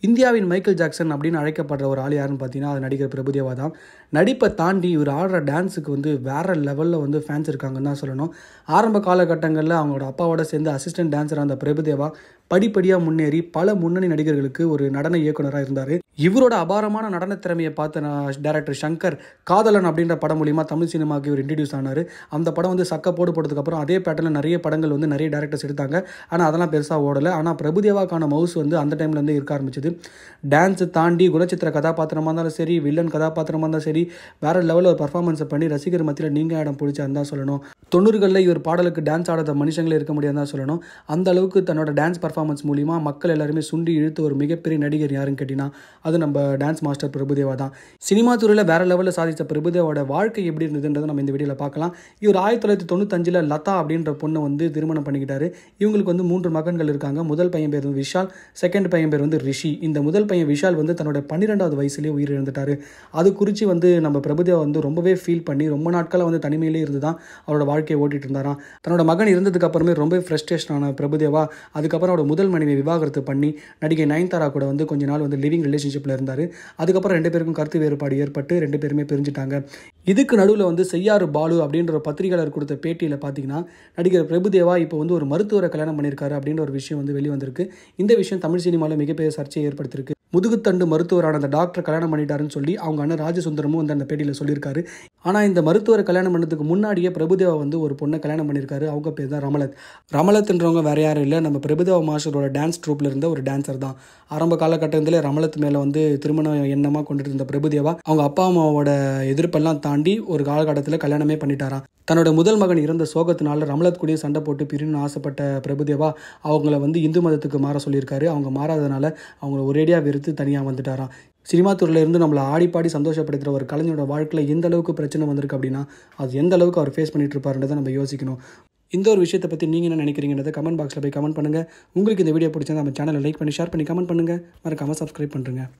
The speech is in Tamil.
இந்தியாவின் மைக்கேல் ஜாக்சன் அப்படின்னு அழைக்கப்படுற ஒரு ஆள் யாருன்னு பார்த்தீங்கன்னா அது நடிகர் பிரபுதேவா தான் நடிப்பை தாண்டி இவர் ஆடுற டான்ஸுக்கு வந்து வேற லெவலில் வந்து ஃபேன்ஸ் இருக்காங்கன்னு தான் சொல்லணும் ஆரம்ப காலகட்டங்களில் அவங்களோட அப்பாவோட சேர்ந்து அசிஸ்டன்ட் டான்ஸர் அந்த பிரபுதேவா படிப்படியாக முன்னேறி பல முன்னணி நடிகர்களுக்கு ஒரு நடன இயக்குனராக இருந்தார் இவரோட அபாரமான நடன திறமையை பார்த்த நான் டேரக்டர் சங்கர் காதலன் அப்படின்ற படம் மூலிமா தமிழ் சினிமாவுக்கு இவர் இன்ட்ரடியூஸ் ஆனார் அந்த படம் வந்து சக்க போடு போட்டதுக்கப்புறம் அதே பேட்டர்னில் நிறைய படங்கள் வந்து நிறைய டேரக்டர்ஸ் எடுத்தாங்க ஆனால் அதெல்லாம் பெருசாக ஓடலை ஆனால் பிரபுதேவாக்கான மவுஸ் வந்து அந்த டைம்லேருந்து இருக்க ஆரம்பிச்சது டான்ஸை தாண்டி குணச்சித்திர கதாபாத்திரமாக இருந்தாலும் சரி வில்லன் கதாபாத்திரமாக இருந்தாலும் சரி வேற லெவலில் ஒரு பர்ஃபார்மன்ஸை பண்ணி ரசிகர் மத்தியில் நீங்கள் இடம் பிடிச்சான்னு தான் சொல்லணும் தொண்ணூறுகளில் இவர் பாடலுக்கு டான்ஸ் ஆடாத மனுஷங்களே இருக்க முடியாதுன்னு தான் சொல்லணும் அந்த அளவுக்கு தன்னோட டான்ஸ் பர்ஃபார்மன்ஸ் மூலிமா மக்கள் எல்லாருமே சுண்டி இழுத்து ஒரு மிகப்பெரிய நடிகர் யாருன்னு கேட்டிங்கன்னா அது நம்ம டான்ஸ் மாஸ்டர் பிரபுதேவா தான் சினிமா துறையில் வேற லெவலில் சாதித்த பிரபுதேவோட வாழ்க்கை எப்படி இருந்ததுன்றதை நம்ம இந்த வீடியோவில் பார்க்கலாம் இவர் ஆயிரத்தி தொள்ளாயிரத்தி தொண்ணூத்தஞ்சில் லதா அப்படின்ற பொண்ணை வந்து திருமணம் பண்ணிக்கிட்டாரு இவங்களுக்கு வந்து மூன்று மகன்கள் இருக்காங்க முதல் பையன் பேர் வந்து விஷால் செகண்ட் பையன் பேர் வந்து ரிஷி இந்த முதல் பையன் விஷால் வந்து தன்னோட பன்னிரெண்டாவது வயசுலேயே உயிர் இழந்துட்டாரு அது குறித்து வந்து நம்ம பிரபுதேவா வந்து ரொம்பவே ஃபீல் பண்ணி ரொம்ப நாட்களாக வந்து தனிமையிலே இருந்து தான் அவரோட வாழ்க்கையை ஓட்டிட்டு இருந்தாராம் தன்னோட மகன் இருந்ததுக்கு அப்புறமே ரொம்ப ஃப்ரஸ்ட்ரேஷன் ஆன பிரபுதேவா அதுக்கப்புறம் அவரோட முதல் மனைவி விவாகரத்து பண்ணி நடிகை நயன்தாரா கூட வந்து கொஞ்ச நாள் வந்து லிவிங் ரிலேஷன்ஷிப்பில் இருந்தார் அதுக்கப்புறம் ரெண்டு பேருக்கும் கருத்து வேறுபாடு ஏற்பட்டு ரெண்டு பேருமே பிரிஞ்சுட்டாங்க இதுக்கு நடுவில் வந்து செய்யாறு பாலு அப்படின்ற ஒரு பத்திரிகையாளர் கொடுத்த பேட்டியில் பார்த்தீங்கன்னா நடிகர் பிரபுதேவா இப்போ வந்து ஒரு மருத்துவரை கல்யாணம் பண்ணியிருக்காரு அப்படின்ற ஒரு விஷயம் வந்து வெளிவந்திருக்கு இந்த விஷயம் தமிழ் சினிமாவில் மிகப்பெரிய சர்ச்சையை ஏற்படுத்தியிருக்கு முதுகுத்தண்டு மருத்துவரான அந்த டாக்டர் கல்யாணம் பண்ணிட்டாருன்னு சொல்லி அவங்க அண்ணன் ராஜசுந்தரமும் வந்து அந்த பேட்டியில் சொல்லியிருக்காரு ஆனால் இந்த மருத்துவரை கல்யாணம் பண்ணதுக்கு முன்னாடியே பிரபுதேவா வந்து ஒரு பொண்ணை கல்யாணம் பண்ணியிருக்காரு அவங்க பேர் தான் ரமலத் ரமலத்ன்றவங்க வேற யாரும் இல்லை நம்ம பிரபுதேவா மாஸ்டரோட டான்ஸ் ட்ரூப்பில் இருந்த ஒரு டான்சர் தான் ஆரம்ப காலகட்டத்தில் ரமலத் மேலே வந்து திருமணம் எண்ணமாக கொண்டுட்டு இருந்த பிரபுதேவா அவங்க அப்பா அம்மாவோட எதிர்ப்பெல்லாம் தாண்டி ஒரு காலகட்டத்தில் கல்யாணமே பண்ணிட்டாராம் தன்னோட முதல் மகன் இறந்த சோகத்தினால ரமலத் கூடயும் சண்டை போட்டு பிரியணும்னு ஆசைப்பட்ட பிரபுதேவா அவங்கள வந்து இந்து மதத்துக்கு மாற சொல்லியிருக்காரு அவங்க மாறாதனால அவங்கள ஒரேடியாக வெறுத்து தனியாக வந்துட்டாராம் சினிமா துறையில இருந்து நம்மளை ஆடி பாடி சந்தோஷப்படுத்துகிற ஒரு கலைஞரோட வாழ்க்கையில் எந்த அளவுக்கு பிரச்சனை வந்திருக்கு அப்படின்னா அது எந்த அளவுக்கு அவர் ஃபேஸ் பண்ணிட்டு இருப்பாருன்றதை நம்ம யோசிக்கணும் இந்த ஒரு விஷயத்தை பற்றி நீங்கள் என்ன நினைக்கிறீங்கன்றதை கமெண்ட் பாக்ஸில் போய் கமெண்ட் பண்ணுங்கள் உங்களுக்கு இந்த வீடியோ பிடிச்சா நம்ம சேனலை லைக் பண்ணி ஷேர் பண்ணி கமெண்ட் பண்ணுங்கள் மறக்காமல் சப்ஸ்கிரைப் பண்ணுறேங்க